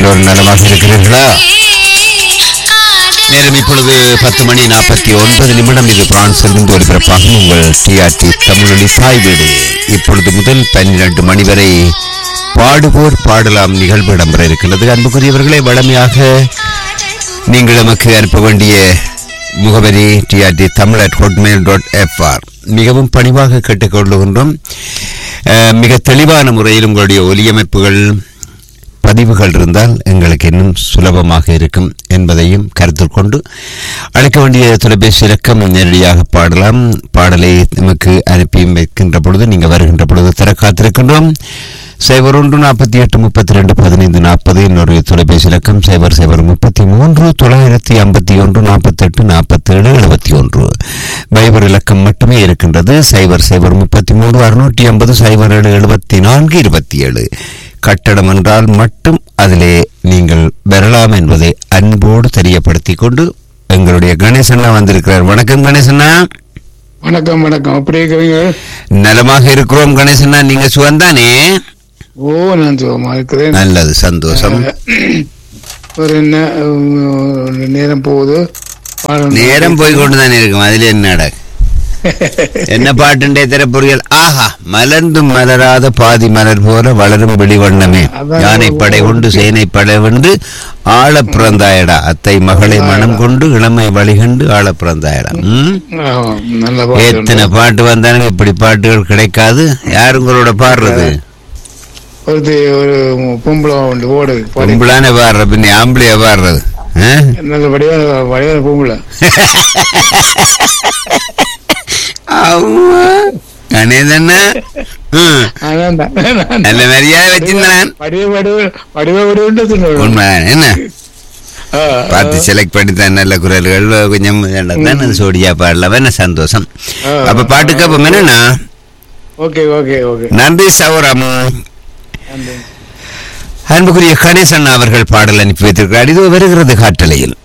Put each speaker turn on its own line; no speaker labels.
எல்லோரும் நலமாக இருக்கிறீர்களா நேரம் இப்பொழுது பத்து மணி நாற்பத்தி ஒன்பது நிமிடம் இது பிரான்சிலிருந்து ஒலிபரப்பாகும் உங்கள் டிஆர்டி தமிழொலி சாய்வீடு இப்பொழுது முதல் பன்னிரண்டு மணி வரை பாடுவோர் பாடலாம் நிகழ்வு இடம்பெற இருக்கின்றது அன்புக்குரியவர்களே வளமையாக நீங்கள் நமக்கு அனுப்ப வேண்டிய முகவரி TRT Tamil at hotmail dot FR மிகவும் பணிவாக கேட்டுக்கொள்ளுகின்றோம் அஹ், மிக தெளிவான முறையில் உங்களுடைய ஒலியமைப்புகள் பதிவுகள் இருந்தால் எங்களுக்கு இன்னும் சுலபமாக இருக்கும் என்பதையும் கருத்தில் கொண்டு அழைக்க வேண்டிய தொலைபேசி இலக்கம் நேரடியாக பாடலாம் பாடலை நமக்கு அனுப்பி வைக்கின்ற பொழுது நீங்கள் வருகின்ற பொழுது தர காத்திருக்கின்றோம் சைபர் ஒன்று நாற்பத்தி எட்டு முப்பத்தி ரெண்டு பதினைந்து நாற்பது இன்னொரு தொலைபேசி இலக்கம் சைபர் சைபர் முப்பத்தி மூன்று தொள்ளாயிரத்தி ஐம்பத்தி ஒன்று நாற்பத்தெட்டு நாற்பத்தேழு எழுபத்தி ஒன்று பைபர் இலக்கம் மட்டுமே இருக்கின்றது சைபர் சைபர் முப்பத்தி மூன்று அறுநூற்றி ஐம்பது சைபர் ஏழு எழுபத்தி நான்கு இருபத்தி ஏழு கட்டடம் என்றால் மட்டும் அதிலே நீங்கள் வரலாம் என்பதை அன்போடு தெரியப்படுத்திக் கொண்டு எங்களுடைய கணேசண்ணா வந்திருக்கிறார் வணக்கம் கணேசண்ணா
வணக்கம் வணக்கம் அப்படி இருக்கிறீங்க
நலமாக இருக்கிறோம் கணேசண்ணா நீங்க சுகந்தானே
ஓ நான் சுகமா இருக்கிறேன்
நல்லது சந்தோஷம்
ஒரு என்ன உம், நேரம் போகுது பாடணும்.
நேரம் போய் கொண்டு தானே இருக்கும் அதுல என்னடா என்ன பாட்டுண்டே திறப்புரியல் ஆஹா மலர்ந்தும் மலராத பாதி மலர் போல வளரும் வெளிவண்ணமே
அதான்
யானை படை கொண்டு சேனை படை கொண்டு ஆழ பிறந்தாயடா அத்தை மகளை மனம் கொண்டு இளமை வழிகண்டு ஆழ பிறந்தாயடா ம்
ஆமா, நல்ல பாட்டு
எத்தனை பாட்டு வந்தாலும் இப்படி பாட்டுகள் கிடைக்காது யார் உங்களோட பாடுறது
ஒருத்தி ஒரு பொம்பளை உண்டு ஓடுது பாடி.
பொம்பளான பாடுற பின்ன ஆம்பளைய பாடுறது ஆ?
நல்ல வடிவான வடிவான பொம்பளை
ஆமா. கணேசண்ணா ம்.
அதான் தான்.
நல்ல மரியாதை வச்சிருந்தான்
வடிவ வடிவ வடிவ வடிவன்ட்டு சொல்லுவேன்.
உண்மைதான் என்ன
ஆ,
பார்த்து செலக்ட் பண்ணி தான் நல்ல குரல்கள் கொஞ்சம் தான் சோடியா பாடலாம் என்ன சந்தோஷம்
ஆ.
அப்ப பாட்டுக்கு அப்ப என்னன்னா
ஓகே ஓகே ஓகே
நன்றி சௌரம்
நன்றி.
அன்புக்குரிய கணேசன் அவர்கள் பாடல் அனுப்பி வைத்திருக்கிறார் இது வருகிறது காட்டலையில்